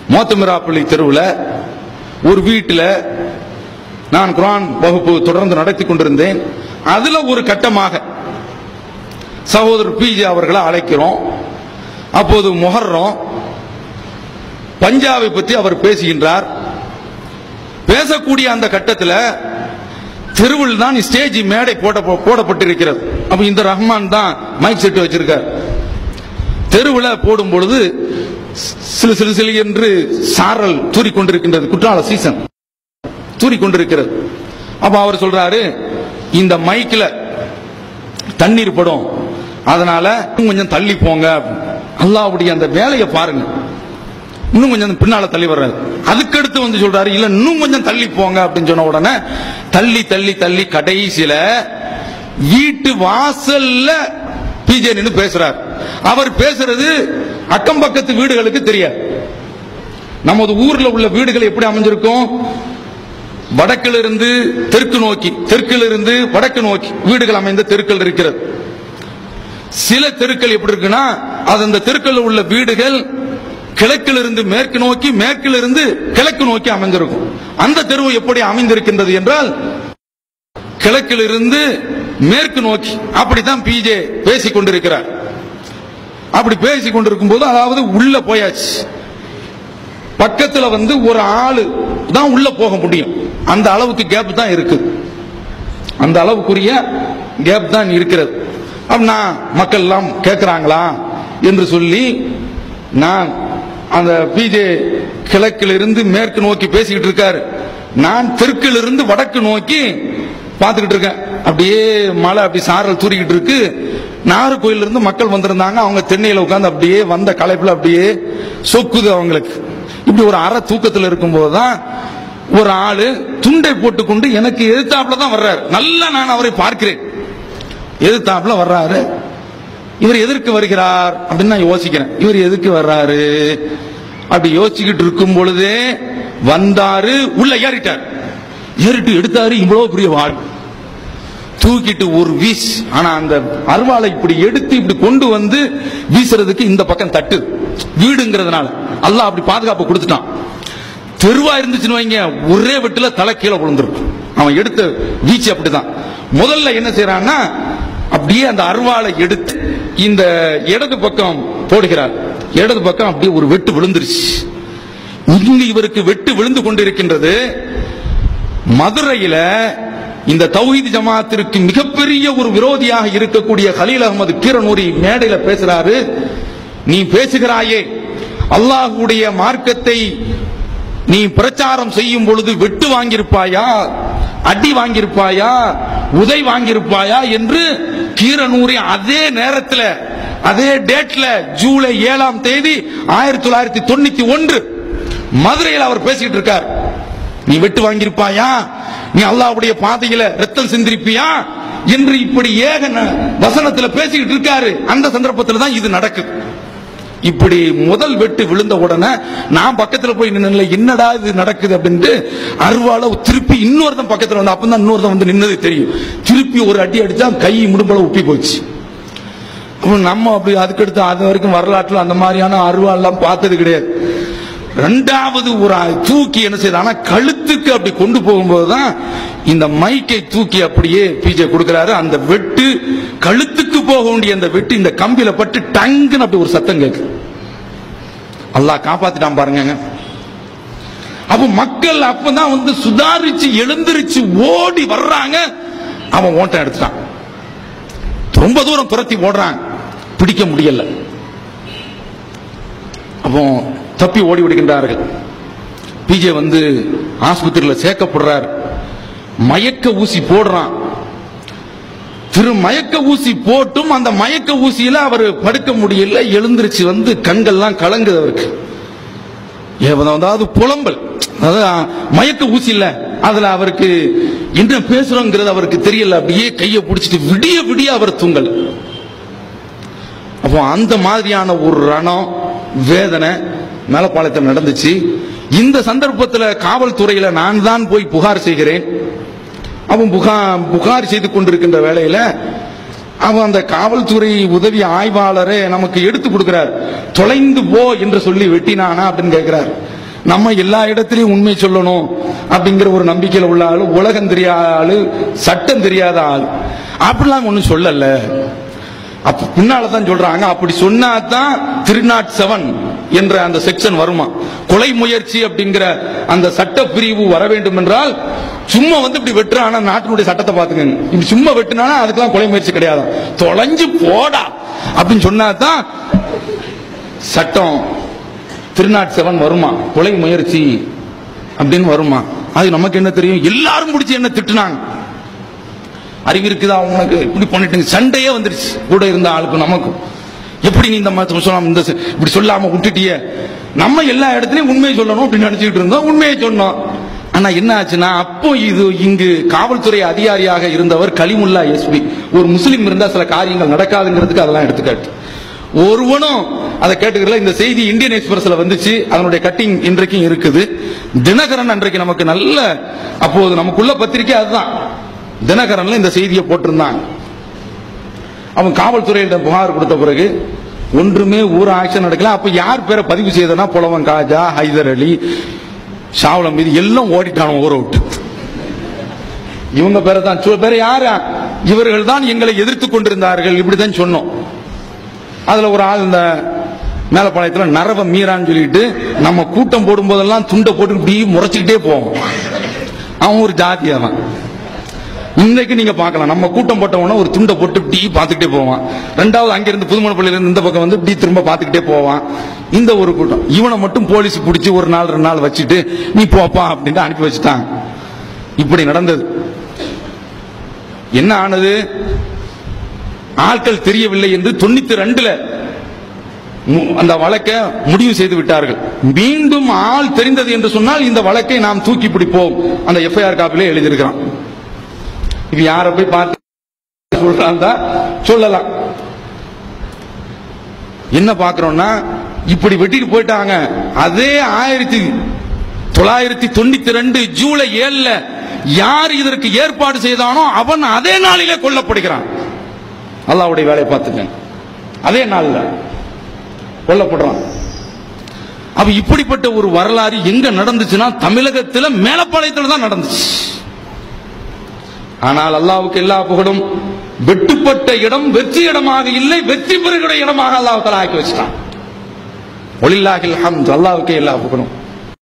மோத்தமிராப்பள்ளி தெருவில் ஒரு வீட்டில் நான் குரான் வகுப்பு தொடர்ந்து நடத்தி கொண்டிருந்தேன் அதுல ஒரு கட்டமாக சகோதரர் பிஜே அவர்களை அழைக்கிறோம் அப்போது முகர்றோம் பஞ்சாபை பற்றி அவர் பேசுகின்றார் பேசக்கூடிய அந்த கட்டத்தில் தெருவில் தான் ஸ்டேஜ் மேடை போட போடப்பட்டிருக்கிறது அப்ப இந்த ரஹ்மான் தான் மைக் செட் வச்சிருக்கார் தெருவில் போடும் பொழுது சிலு சிலு சிலு என்று சாரல் தூறிக்கொண்டிருக்கின்றது குற்றால சீசன் தூறிக்கொண்டிருக்கிறது அப்ப அவர் சொல்றாரு இந்த மைக்ல தண்ணீர் படும் அதனால இன்னும் கொஞ்சம் தள்ளி போங்க அல்லாவுடைய அந்த வேலையை பாருங்க இன்னும் கொஞ்சம் பின்னால தள்ளி வர்றாரு அதுக்கடுத்து வந்து சொல்றாரு இல்ல இன்னும் கொஞ்சம் தள்ளி போங்க அப்படின்னு சொன்ன உடனே தள்ளி தள்ளி தள்ளி கடைசியில வீட்டு வாசல்ல பிஜே நின்று பேசுறார் அவர் பேசுறது அக்கம் பக்கத்து வீடுகளுக்கு தெரியாது நமது ஊர்ல உள்ள வீடுகள் எப்படி அமைஞ்சிருக்கும் வடக்கில் இருந்து தெற்கு நோக்கி தெற்கில் இருந்து வடக்கு நோக்கி வீடுகள் அமைந்த தெருக்கள் இருக்கிறது சில தெருக்கள் எப்படி இருக்குன்னா அது அந்த தெருக்கள் உள்ள வீடுகள் கிழக்கில் இருந்து மேற்கு நோக்கி மேற்கில் இருந்து கிழக்கு நோக்கி அமைந்திருக்கும் அந்த தெருவு எப்படி அமைந்திருக்கின்றது என்றால் கிழக்கில் இருந்து மேற்கு நோக்கி அப்படித்தான் பிஜே பேசிக் கொண்டிருக்கிறார் அப்படி பேசிக் கொண்டிருக்கும் போது அதாவது உள்ள போயாச்சு பக்கத்துல வந்து ஒரு ஆளு தான் உள்ள போக முடியும் அந்த அளவுக்கு கேப் தான் இருக்கு அந்த அளவுக்குரிய கேப் தான் இருக்கிறது அப்படின்னா மக்கள் எல்லாம் கேட்கிறாங்களா என்று சொல்லி நான் அந்த பிஜே கிழக்கில் இருந்து மேற்கு நோக்கி பேசிக்கிட்டு இருக்காரு நான் தெற்கில் இருந்து வடக்கு நோக்கி பார்த்துக்கிட்டு இருக்கேன் அப்படியே மழை அப்படி சாரல் தூரிக்கிட்டு இருக்கு நாகர்கோயில இருந்து மக்கள் வந்திருந்தாங்க அவங்க தென்னையில உட்கார்ந்து அப்படியே வந்த களைப்புல அப்படியே சொக்குது அவங்களுக்கு இப்படி ஒரு அரை தூக்கத்தில் இருக்கும்போது தான் ஒரு ஆளு துண்டை போட்டுக்கொண்டு எனக்கு எதிர்த்தாப்புல தான் வர்றாரு நல்லா நான் அவரை பார்க்கிறேன் எதிர்த்தாப்புல வர்றாரு இவர் எதற்கு வருகிறார் அப்படின்னு நான் யோசிக்கிறேன் இவர் எதுக்கு வர்றாரு அப்படி யோசிச்சுக்கிட்டு இருக்கும் பொழுதே வந்தாரு உள்ள ஏறிட்டார் ஏறிட்டு எடுத்தாரு இவ்வளவு பெரிய வாழ் தூக்கிட்டு ஒரு வீஸ் ஆனா அந்த அருவாளை இப்படி எடுத்து இப்படி கொண்டு வந்து வீசுறதுக்கு இந்த பக்கம் தட்டு வீடுங்கிறதுனால அல்லாஹ் அப்படி பாதுகாப்பு கொடுத்துட்டான் தெருவா இருந்துச்சுன்னு வைங்க ஒரே வெட்டுல தலை கீழே விழுந்திருக்கும் அவன் எடுத்த வீச்சு அப்படிதான் முதல்ல என்ன செய்யறான்னா அப்படியே அந்த அருவாளை எடுத்து இந்த இடது பக்கம் போடுகிறார் இடது பக்கம் அப்படியே ஒரு வெட்டு விழுந்துருச்சு இங்கு இவருக்கு வெட்டு விழுந்து கொண்டிருக்கின்றது மதுரையில இந்த தௌஹீத் ஜமாத்திற்கு மிகப்பெரிய ஒரு விரோதியாக இருக்கக்கூடிய கலீல் அகமது கீரனூரி மேடையில பேசுறாரு நீ பேசுகிறாயே அல்லாஹுடைய மார்க்கத்தை நீ பிரச்சாரம் செய்யும் பொழுது வெட்டு வாங்கியிருப்பாயா அடி வாங்கியிருப்பாயா உதை வாங்கியிருப்பாயா என்று கீரனூரி அதே நேரத்தில் அதே டேட்ல ஜூலை ஏழாம் தேதி ஆயிரத்தி தொள்ளாயிரத்தி தொண்ணூத்தி ஒன்று மதுரையில் அவர் பேசிட்டு இருக்கார் நீ வெட்டு வாங்கியிருப்பாயா நீ அல்லாவுடைய பாதையில ரத்தம் சிந்திருப்பியா என்று இப்படி ஏக ந- வசனத்துல பேசிக்கிட்டு இருக்காரு அந்த சந்தர்ப்பத்தில் தான் இது நடக்குது இப்படி முதல் வெட்டு விழுந்த உடனே நான் பக்கத்துல போய் நின்னல என்னடா இது நடக்குது அப்படின்ட்டு அருவால திருப்பி இன்னொருத்தன் பக்கத்துல வந்து அப்பதான் இன்னொருத்தன் வந்து நின்னது தெரியும் திருப்பி ஒரு அடி அடிச்சா கை முடும்பல உப்பி போச்சு அப்ப நம்ம அப்படி அதுக்கடுத்து அது வரைக்கும் வரலாற்றுல அந்த மாதிரியான அருவாள்லாம் பார்த்தது கிடையாது ரெண்டாவது ஒரு தூக்கி என்ன செய்யுது ஆனா கழுத்துக்கு அப்படி கொண்டு போகும்போது தான் இந்த மைக்கை தூக்கி அப்படியே பிஜே கொடுக்கிறாரு அந்த வெட்டு கழுத்துக்கு போக வேண்டிய அந்த வெட்டு இந்த கம்பியில பட்டு டங்குன்னு அப்படி ஒரு சத்தம் கேக்கு அல்லாஹ் காப்பாத்திட்டான் பாருங்க அப்ப மக்கள் அப்பதான் வந்து சுதாரிச்சு எழுந்திருச்சு ஓடி வர்றாங்க அவன் ஓட்டம் எடுத்துட்டான் ரொம்ப தூரம் துரத்தி ஓடுறாங்க பிடிக்க முடியல அப்போ தப்பி ஓடி விடுகின்றார்கள் பிஜே வந்து ஆஸ்பத்திரியில் சேர்க்கப்படுறார் மயக்க ஊசி போடுறான் திரு மயக்க ஊசி போட்டும் அந்த மயக்க ஊசியில அவர் படுக்க முடியல எழுந்திருச்சு வந்து கண்கள்லாம் கலங்குது அவருக்கு ஏவதம் அதாவது புலம்பல் அதாவது மயக்க ஊசி இல்ல அதுல அவருக்கு என்ன பேசுறோங்கிறது அவருக்கு தெரியல அப்படியே கையை பிடிச்சிட்டு விடிய விடிய அவர் தூங்கல் அப்போ அந்த மாதிரியான ஒரு ரணம் வேதனை மேலப்பாளையத்தில் நடந்துச்சு இந்த சந்தர்ப்பத்தில் காவல்துறையில நான் தான் போய் புகார் செய்கிறேன் அவன் புகார் புகார் செய்து கொண்டிருக்கின்ற வேளையில அவன் அந்த காவல்துறை உதவி ஆய்வாளரே நமக்கு எடுத்து கொடுக்கிறார் தொலைந்து போ என்று சொல்லி வெட்டினானா அப்படின்னு கேட்கிறார் நம்ம எல்லா இடத்திலையும் உண்மை சொல்லணும் அப்படிங்கிற ஒரு நம்பிக்கையில உள்ள ஆளு உலகம் தெரியாத ஆளு சட்டம் தெரியாத ஆள் அப்படிலாம் ஒண்ணும் சொல்லல அப்ப பின்னால தான் சொல்றாங்க அப்படி சொன்னா தான் திருநாட் செவன் என்ற அந்த செக்ஷன் வருமா கொலை முயற்சி அப்படிங்கிற அந்த சட்ட பிரிவு வர வேண்டும் என்றால் சும்மா வந்து இப்படி வெட்டுற ஆனா நாட்டினுடைய சட்டத்தை பாத்துக்கங்க இப்படி சும்மா வெட்டுனானா அதுக்கெல்லாம் கொலை முயற்சி கிடையாது தொலைஞ்சு போடா அப்படின்னு சொன்னா தான் சட்டம் திருநாட் செவன் வருமா கொலை முயற்சி அப்படின்னு வருமா அது நமக்கு என்ன தெரியும் எல்லாரும் பிடிச்சி என்ன திட்டுனாங்க அறிவு இருக்குதா உனக்கு இப்படி பண்ணிட்டு சண்டையே வந்துருச்சு கூட இருந்த ஆளுக்கும் நமக்கும் எப்படி நீ இந்த மாதிரி சொல்லாம இந்த ச- இப்படி சொல்லாம விட்டுட்டிய நம்ம எல்லா இடத்துலயும் உண்மையை சொல்லணும் அப்படின்னு நினைச்சுக்கிட்டு இருந்தோம் உண்மையை சொன்னோம் ஆனா என்ன ஆச்சுன்னா அப்போ இது இங்கு காவல்துறை அதிகாரியாக இருந்தவர் கலிமுல்லா எஸ்பி ஒரு முஸ்லீம் இருந்தா சில காரியங்கள் நடக்காதுங்கிறதுக்கு அதெல்லாம் எடுத்துக்காட்டு ஒருவனும் அதை கேட்டுக்கல இந்த செய்தி இந்தியன் எக்ஸ்பிரஸ்ல வந்துச்சு அதனுடைய கட்டிங் இன்றைக்கும் இருக்குது தினகரன் அன்றைக்கு நமக்கு நல்ல அப்போது நமக்குள்ள பத்திரிக்கை அதுதான் தினகரன்ல இந்த செய்தியை போட்டிருந்தாங்க அவன் காவல்துறையிடம் புகார் கொடுத்த பிறகு ஒன்றுமே ஊர் ஆக்ஷன் நடக்கல அப்ப யார் பேரை பதிவு செய்தனா புலவன் காஜா ஹைதர் அலி ஷாவலம் மீது எல்லாம் ஓடிட்டான ஊரை விட்டு இவங்க பேரை தான் சொ- பேரை யாரா இவர்கள் தான் எங்களை எதிர்த்து கொண்டிருந்தார்கள் இப்படிதான் சொன்னோம் அதுல ஒரு ஆள் இந்த மேலப்பாளையத்துல நரவ மீரான்னு சொல்லிட்டு நம்ம கூட்டம் போடும் போதெல்லாம் துண்டை போட்டு இப்படி முறைச்சுக்கிட்டே போவோம் அவன் ஒரு ஜாதி அவன் இன்னைக்கு நீங்க பார்க்கலாம் நம்ம கூட்டம் போட்டவன ஒரு துண்டை போட்டு இப்படி பார்த்துக்கிட்டே போவான் ரெண்டாவது அங்கிருந்து புதுமணப்பள்ளியில இருந்து இந்த பக்கம் வந்து இப்படி திரும்ப பார்த்துக்கிட்டே போவான் இந்த ஒரு கூட்டம் இவனை மட்டும் போலீஸ் பிடிச்சி ஒரு நாள் ரெண்டு நாள் வச்சுட்டு நீ போப்பா அப்படின்ட்டு அனுப்பி வச்சுட்டாங்க இப்படி நடந்தது என்ன ஆனது ஆட்கள் தெரியவில்லை என்று தொண்ணூத்தி ரெண்டுல மு- அந்த வழக்கை முடிவு செய்து விட்டார்கள் மீண்டும் ஆள் தெரிந்தது என்று சொன்னால் இந்த வழக்கை நாம் தூக்கி பிடிப்போம் அந்த எஃப்ஐஆர் காப்பிலே எழுதியிருக்கிறான் இது யார போய் பார்த்து சொல்றான் சொல்லலாம் என்ன பாக்குறோம்னா இப்படி வெட்டிட்டு போயிட்டாங்க அதே ஆயிரத்தி தொள்ளாயிரத்தி தொண்ணூத்தி ரெண்டு ஜூலை ஏழுல யார் இதற்கு ஏற்பாடு செய்தானோ அவன் அதே நாளிலே கொல்லப்படுகிறான் அல்லாவுடைய வேலையை பார்த்துக்க அதே நாள்ல கொல்லப்படுறான் அப்ப இப்படிப்பட்ட ஒரு வரலாறு எங்க நடந்துச்சுன்னா தமிழகத்துல மேலப்பாளையத்துல தான் நடந்துச்சு ஆனால் அல்லாவுக்கு எல்லா புகழும் வெட்டுப்பட்ட இடம் வெற்றி இடமாக இல்லை வெற்றி பெறுகிற இடமாக அல்லாஹ் தஆலா ஆக்கி வச்சிட்டான் ஒலில்லாஹில் ஹம்த் அல்லாவுக்கு எல்லா புகழும்